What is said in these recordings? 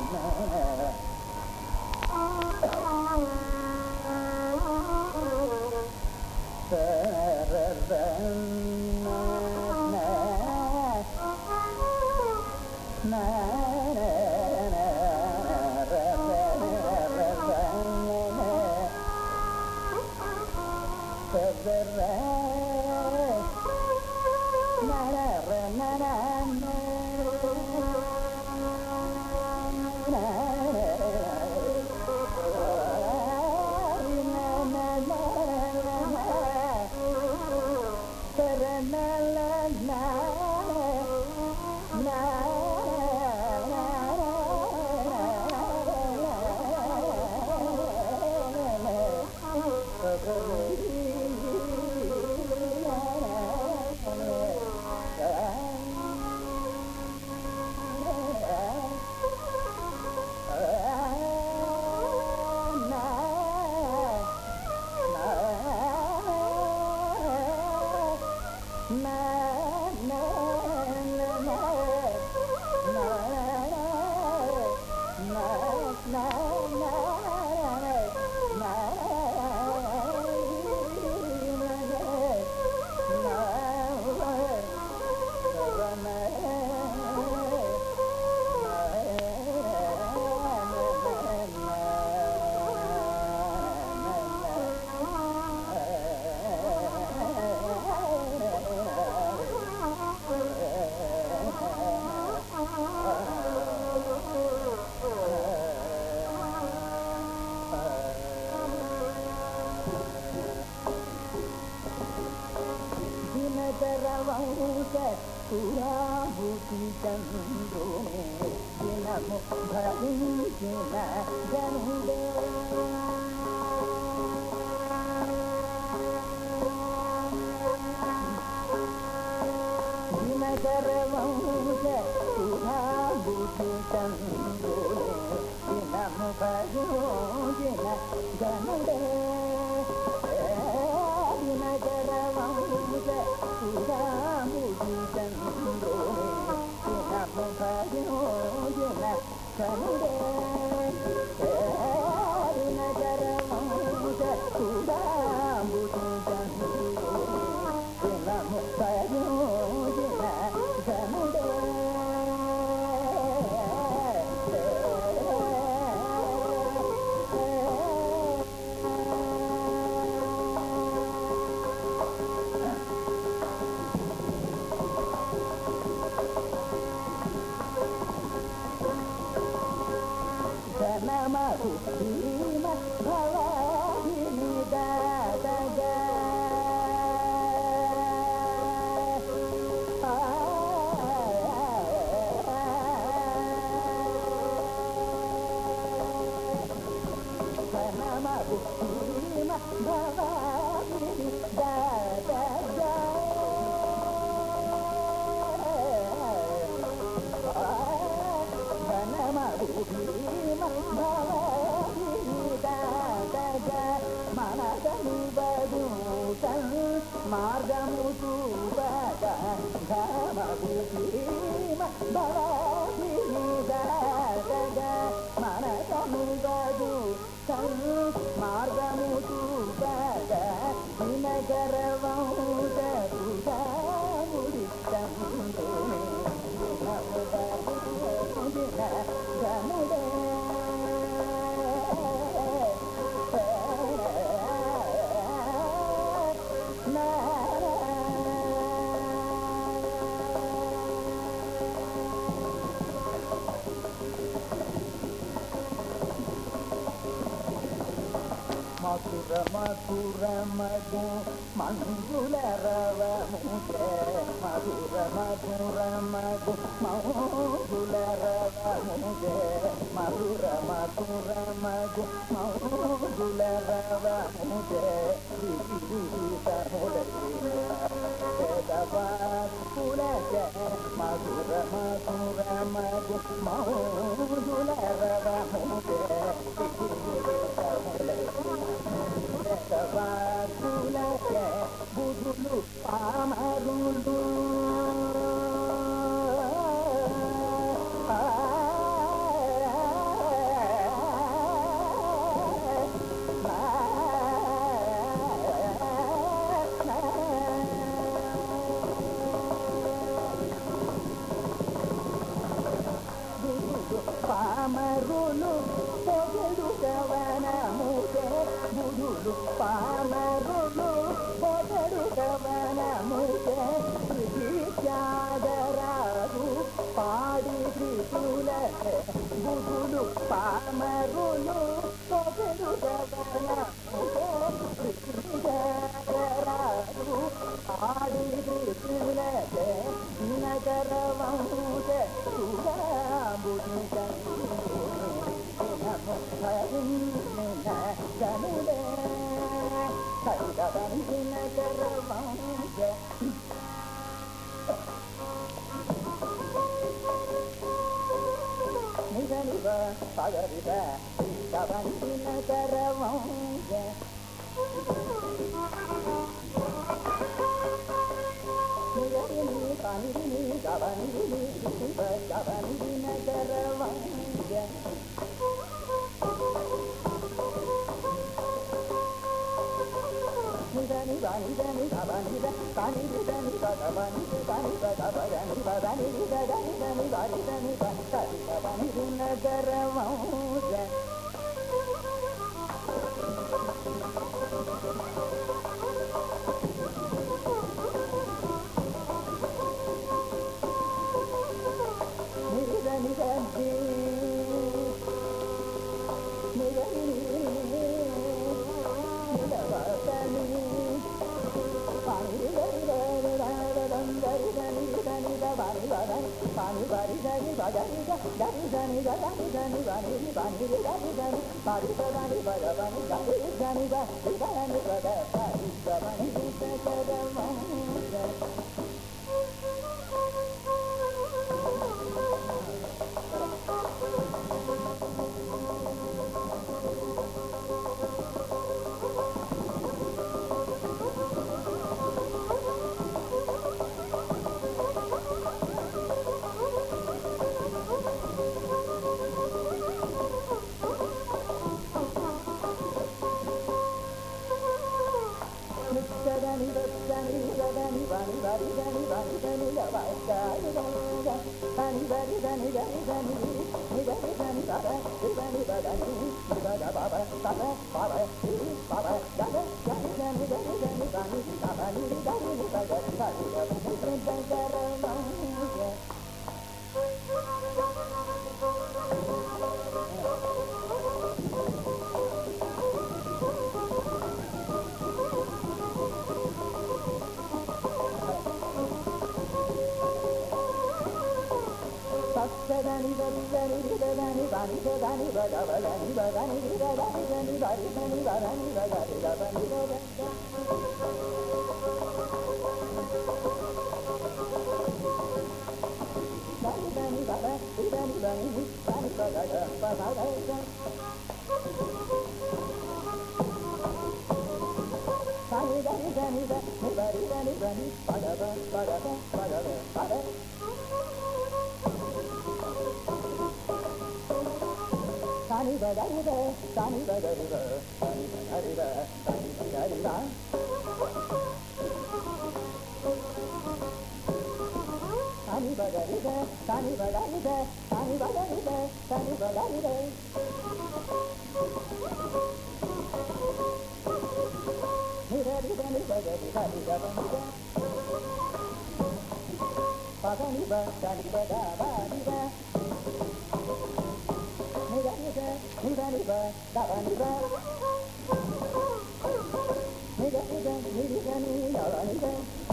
దినకరవంశ పురాభూతి చంద్రునే దినము భరించిన గనుడే దినకరవంశ పురాభూతి చంద్రునే దినము భరించిన గనుడే దినకరవంశ పురాభూతి చంద్రునే దినము భరించిన గనుడే దినకరవంశ పురాభూతి చంద్రునే దినము భరించిన గనుడే ధనమకు భీమ భవాహిని దాతగా ధనమకు భీమ భవాహిని దాతగా ధనమరుభీమ భవీదాతగ మనసను బదుతన్ మార్గము చూపగ ధమరుభీమ భవీదాతగ మనసను బదుతన్ మార్గము చూపగ దినగరవంశ సుధాముడితందునే మధుర మధుర మధు మంజుల రవముదే మధుర మధుర మధు మౌజుల రవముదే మధుర మధుర మధు మౌజుల రవముదే మధుర మధుర మధు మౌజుల రవముదే సవాసులకే బుధులు పామరులు ఆ పామరులు పొగడు కవనముకే బుధులు పామరులు పొగడు కవనముకే కృషి త్యాగరాజు పాడి కృతుల బుధులు పామరులు పొగడు కవనముకే కృషి త్యాగరాజు పాడి కృతుల నగరవంశ సురాబుని గనుడే కైదవంశి నగరవంశ నిగనివ పగరివ కైదవంశి నగరవంశ నిగరిని పనిని గవనిని శివ గవని నగరవంశ నిదని వాని దని గవని దని దని భగవని దని భగవని భగని దని దని వారి దని భగని భగని నగరవంశ నిదని గంజి నిదని నిలవతని పాని గరి గరి రాగరం గరి గని గని గని గని పాని గరి గరి గరి గరి గని గని గని గని పాని గరి గని పాని గని భగవని గరి గని గని గని గని గని గని నిచ్చదని వచ్చని గదని వని వరి గని వని గని గవాయి గని వరి గని గని గని నిగని గని బర నిగని బదని నిగద బబ బబ బబ బబ గద గని గని గని గని గని గని గని నిగద గని గని గని సత్సదని గని గని బని గని బగవని బగని గని గని బరి గని బగని బగని గని గని గని గని బగ గని గని గని బగ బగ గని గని గని గని బరి గని గని బగ బగ బగ బగ Tani bagariba, tani bagariba, tani bagariba, tani bagariba. Tani bagariba, tani bagariba, tani bagariba, tani bagariba. Nirariba, nibagariba, nibagariba. Paganiba, tani bagaba, niba. Niba, niba, niba, niba, daba, niba. Niba, niba, niba, niba, daba, niba.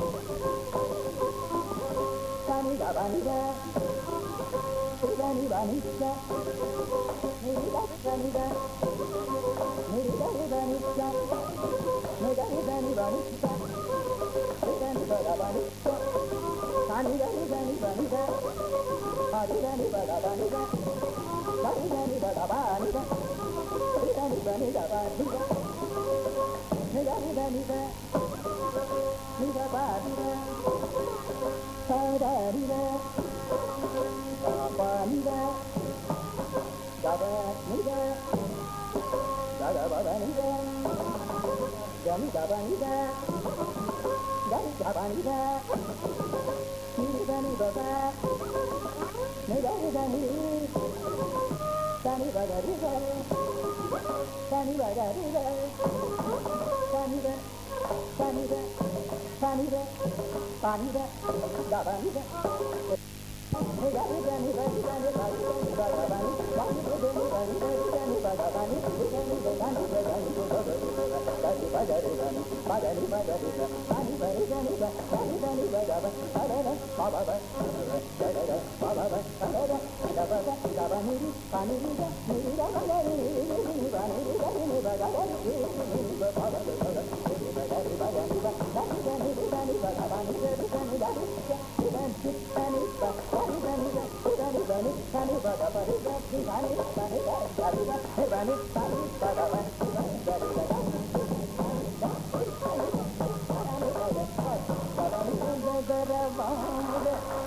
Tani, daba, niba. Niba, niba, niba. Niba, niba, niba. Niba, niba, niba. Niba, niba, niba, niba. Niba, niba, daba, niba. Tani, niba, niba, niba, niba. Tani, niba, niba, daba, niba. Tani, niba, niba, daba, niba. Niba, niba, niba, daba, niba. Niba, niba, niba. Niba, ba, niba. Sa, da, niba. Ba, ba, niba. Daba, niba. Daba, ba, ba, niba. Gani, daba, niba. గరి గబని ద ని దని బబ ని గరి దని దని బగరి ద దని బగరి ద దని ద దని ద దని ద pani ద గబని ద ని గరి దని బరి దని బరి దని బగబని దని దని బరి బరి దని బగబని దని దని దని దని బగరి దని బగరి బగరి దని బరి దని దని దని బగబ అదర బాబా దదర బాబా అదర దబద దబని pani ద ని ద బగరి ని బని దని ని బగరి ని బాబా దదర ని బగరి బగరి దని దని దని బగబని దని దని దని దని దని దని దని దని దని దని బగబని దని దని దని దని దని దని దని బగబని దని దని దని